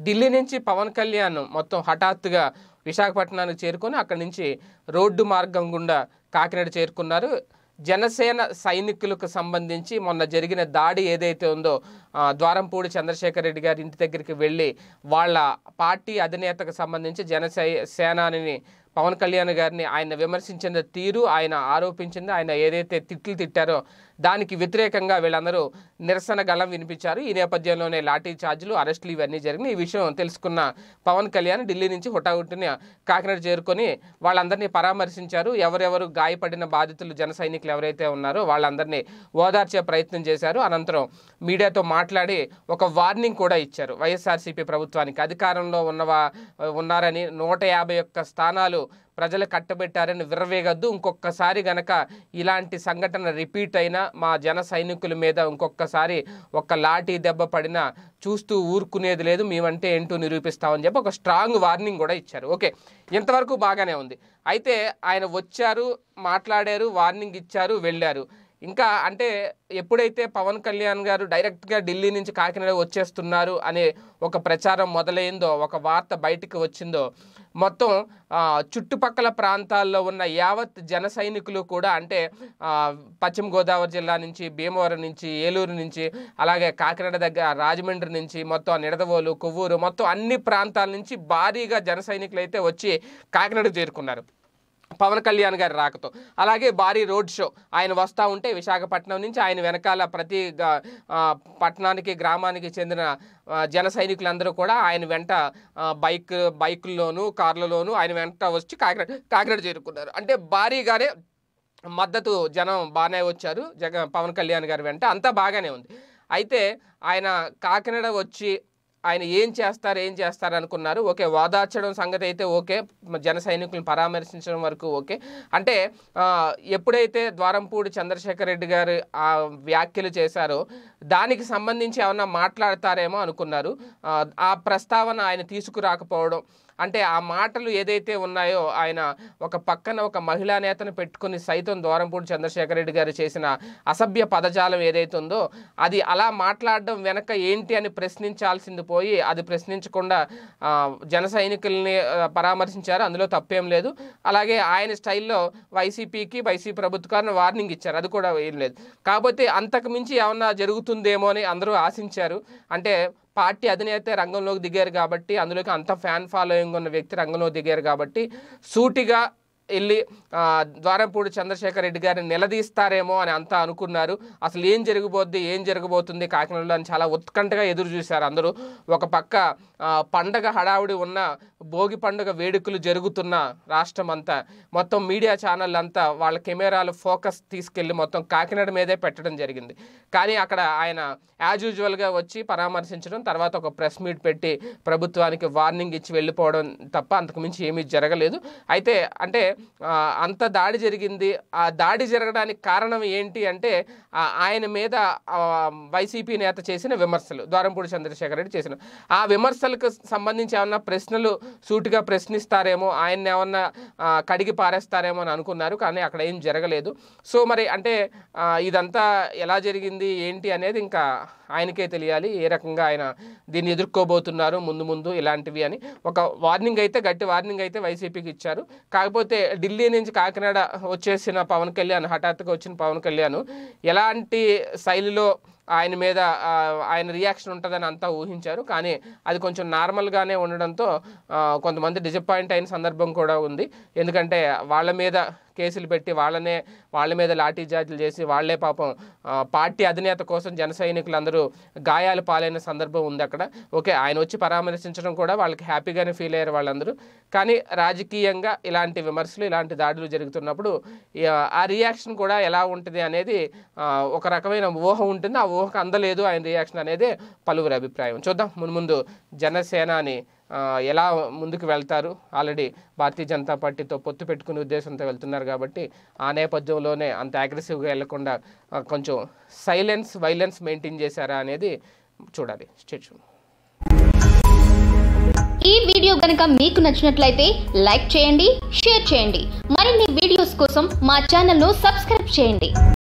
ఢిల్లీ నుంచి పవన్ కళ్యాణ్ మొత్తం హఠాత్తుగా విశాఖపట్నానికి చేరుకొని అక్కడి నుంచి రోడ్డు మార్గం గుండా కాకినాడ చేరుకున్నారు జనసేన సైనికులకు సంబంధించి మొన్న జరిగిన దాడి ఏదైతే ఉందో ఆ, ద్వారంపూడి చంద్రశేఖర్ రెడ్డి గారి ఇంటి దగ్గరికి వెళ్ళి వాళ్ళ పార్టీ అధినేతకు సంబంధించి జనసై సేనాని పవన్ కళ్యాణ్ గారిని ఆయన విమర్శించిన తీరు ఆయన ఆరోపించింది ఆయన ఏదైతే తిట్లు తిట్టారో దానికి వ్యతిరేకంగా వీళ్ళందరూ నిరసన గళం వినిపించారు ఈ నేపథ్యంలోనే లాఠీ చార్జీలు అరెస్టులు ఇవన్నీ జరిగినాయి ఈ విషయం తెలుసుకున్న పవన్ కళ్యాణ్ ఢిల్లీ నుంచి హుటాహుటిన కాకినాడ చేరుకొని వాళ్ళందరినీ పరామర్శించారు ఎవరెవరు గాయపడిన బాధితులు జన సైనికులు ఎవరైతే ఉన్నారో వాళ్ళందరినీ ఓదార్చే ప్రయత్నం చేశారు అనంతరం మీడియాతో మాట్లాడి ఒక వార్నింగ్ కూడా ఇచ్చారు వైఎస్ఆర్సీపీ ప్రభుత్వానికి అధికారంలో ఉన్నవా ఉన్నారని నూట యాభై ఒక్క స్థానాలు ప్రజలు కట్టబెట్టారని విర్రవేగద్దు ఇంకొకసారి గనక ఇలాంటి సంఘటన రిపీట్ అయినా మా జన సైనికుల మీద ఇంకొకసారి ఒక్క లాఠీ దెబ్బ పడినా చూస్తూ ఊరుకునేది లేదు మేమంటే ఏంటో నిరూపిస్తామని చెప్పి ఒక స్ట్రాంగ్ వార్నింగ్ కూడా ఇచ్చారు ఓకే ఇంతవరకు బాగానే ఉంది అయితే ఆయన వచ్చారు మాట్లాడారు వార్నింగ్ ఇచ్చారు వెళ్ళారు ఇంకా అంటే ఎప్పుడైతే పవన్ కళ్యాణ్ గారు డైరెక్ట్గా ఢిల్లీ నుంచి కాకినాడ వచ్చేస్తున్నారు అనే ఒక ప్రచారం మొదలైందో ఒక వార్త బయటికి వచ్చిందో మొత్తం ఆ, చుట్టుపక్కల ప్రాంతాల్లో ఉన్న యావత్ జన సైనికులు కూడా అంటే ఆ, పశ్చిమ గోదావరి జిల్లా నుంచి భీమవరం నుంచి ఏలూరు నుంచి అలాగే కాకినాడ దగ్గర రాజమండ్రి నుంచి మొత్తం నిడదవోలు కొవ్వూరు మొత్తం అన్ని ప్రాంతాల నుంచి భారీగా జన సైనికులు అయితే వచ్చి కాకినాడకు చేరుకున్నారు పవన్ కళ్యాణ్ గారి రాకతో అలాగే భారీ రోడ్ షో ఆయన వస్తూ ఉంటే విశాఖపట్నం నుంచి ఆయన వెనకాల ప్రతి గ- ఆ, పట్టణానికి గ్రామానికి చెందిన ఆ, జన సైనికులందరూ కూడా ఆయన వెంట ఆ, బైక్ బైకుల్లోనూ కార్లలోనూ ఆయన వెంట వచ్చి కాకినాడ కాకినాడ చేరుకున్నారు అంటే భారీగానే మద్దతు జనం బాగానే వచ్చారు జగ పవన్ కళ్యాణ్ గారి వెంట అంతా బాగానే ఉంది అయితే ఆయన కాకినాడ వచ్చి ఆయన ఏం చేస్తారు ఏం చేస్తారు అనుకున్నారు ఓకే ఓదార్చడం సంగతి అయితే ఓకే జన సైనికులను పరామర్శించడం వరకు ఓకే అంటే ఆ, ఎప్పుడైతే ద్వారంపూడి చంద్రశేఖర్ రెడ్డి గారు ఆ వ్యాఖ్యలు చేశారో దానికి సంబంధించి ఏమన్నా మాట్లాడతారేమో అనుకున్నారు ఆ, ఆ ప్రస్తావన ఆయన తీసుకురాకపోవడం అంటే ఆ మాటలు ఏదైతే ఉన్నాయో ఆయన ఒక పక్కన ఒక మహిళా నేతను పెట్టుకుని సైతం దూరంపూడి చంద్రశేఖర్ రెడ్డి గారు చేసిన అసభ్య పదజాలం ఏదైతే ఉందో అది అలా మాట్లాడడం వెనక ఏంటి అని ప్రశ్నించాల్సింది పోయి అది ప్రశ్నించకుండా ఆ, జన సైనికుల్ని ఆ, పరామర్శించారు అందులో తప్పేం లేదు అలాగే ఆయన స్టైల్లో వైసీపీకి వైసీపీ ప్రభుత్వాన్ని వార్నింగ్ ఇచ్చారు అది కూడా ఏం లేదు కాకపోతే అంతకు మించి ఏమన్నా జరుగుతుందేమో అని అందరూ ఆశించారు అంటే పార్టీ అధినేత రంగంలోకి దిగారు కాబట్టి అందులోకి అంత ఫ్యాన్ ఫాలోయింగ్ ఉన్న వ్యక్తి రంగంలోకి దిగారు కాబట్టి సూటిగా వెళ్ళి ఆ, ద్వారంపూడి చంద్రశేఖర్ రెడ్డి గారిని నిలదీస్తారేమో అని అంతా అనుకున్నారు అసలు ఏం జరగబోద్ది ఏం జరగబోతుంది కాకినాడలో అని చాలా ఉత్కంఠగా ఎదురు చూశారు అందరూ ఒక పక్క ఆ, పండగ హడావుడి ఉన్న భోగి పండుగ వేడుకలు జరుగుతున్న రాష్ట్రం అంతా మొత్తం మీడియా ఛానల్ అంతా వాళ్ళ కెమెరాలు ఫోకస్ తీసుకెళ్ళి మొత్తం కాకినాడ మీదే పెట్టడం జరిగింది కానీ అక్కడ ఆయన యాజ్ యూజువల్గా వచ్చి పరామర్శించడం తర్వాత ఒక ప్రెస్ మీట్ పెట్టి ప్రభుత్వానికి వార్నింగ్ ఇచ్చి వెళ్ళిపోవడం తప్ప అంతకుమించి ఏమీ జరగలేదు అయితే అంటే ఆ, అంత దాడి జరిగింది ఆ దాడి జరగడానికి కారణం ఏంటి అంటే ఆ, ఆయన మీద ఆ, వైసీపీ నేత చేసిన విమర్శలు ద్వారంపూడి చంద్రశేఖర్ రెడ్డి చేసిన ఆ విమర్శలకు సంబంధించి ఏమన్నా ప్రశ్నలు సూటిగా ప్రశ్నిస్తారేమో ఆయన్ని ఏమన్నా ఆ, కడిగి పారేస్తారేమో అని అనుకున్నారు కానీ అక్కడ ఏం జరగలేదు సో మరి అంటే ఆ, ఇదంతా ఎలా జరిగింది ఏంటి అనేది ఇంకా ఆయనకే తెలియాలి ఏ రకంగా ఆయన దీన్ని ఎదుర్కోబోతున్నారు ముందు ముందు ఇలాంటివి అని ఒక వార్నింగ్ అయితే గట్టి వార్నింగ్ అయితే వైసీపీకి ఇచ్చారు కాకపోతే ఢిల్లీ నుంచి కాకినాడ వచ్చేసిన పవన్ కళ్యాణ్ హఠాత్తుగా వచ్చిన పవన్ కళ్యాణ్ ఎలాంటి శైలిలో ఆయన మీద ఆ, ఆయన రియాక్షన్ ఉంటుందని అంతా ఊహించారు కానీ అది కొంచెం నార్మల్గానే ఉండడంతో ఆ, కొంతమంది డిసప్పాయింట్ అయిన సందర్భం కూడా ఉంది ఎందుకంటే వాళ్ళ మీద కేసులు పెట్టి వాళ్ళనే వాళ్ళ మీద లాఠీ చార్జీలు చేసి వాళ్ళే పాపం ఆ, పార్టీ అధినేత కోసం జన సైనికులందరూ గాయాలు పాలైన సందర్భం ఉంది అక్కడ ఓకే ఆయన వచ్చి పరామర్శించడం కూడా వాళ్ళకి హ్యాపీగానే ఫీల్ అయ్యారు వాళ్ళందరూ కానీ రాజకీయంగా ఇలాంటి విమర్శలు ఇలాంటి దాడులు జరుగుతున్నప్పుడు ఈ, ఆ రియాక్షన్ కూడా ఎలా ఉంటుంది అనేది ఆ, ఒక రకమైన ఊహ ఉంటుంది ఆ ఊహకు అందలేదు ఆయన రియాక్షన్ అనేది పలువురి అభిప్రాయం చూద్దాం మున్ముందు జనసేనాని ఆ, ఎలా ముందుకు వెళ్తారు ఆల్రెడీ భారతీయ జనతా పార్టీతో పొత్తు పెట్టుకునే ఉద్దేశంతో వెళ్తున్నారు కాబట్టి ఆ నేపథ్యంలోనే అంత అగ్రెసివ్గా వెళ్లకుండా ఆ, కొంచెం సైలెన్స్ వైలెన్స్ మెయింటైన్ చేశారా అనేది చూడాలి స్టేట్యూన్ ఈ వీడియో గనుక మీకు నచ్చినట్లయితే లైక్ చేయండి షేర్ చేయండి మరిన్ని వీడియోస్ కోసం మా ఛానల్ను సబ్స్క్రైబ్ చేయండి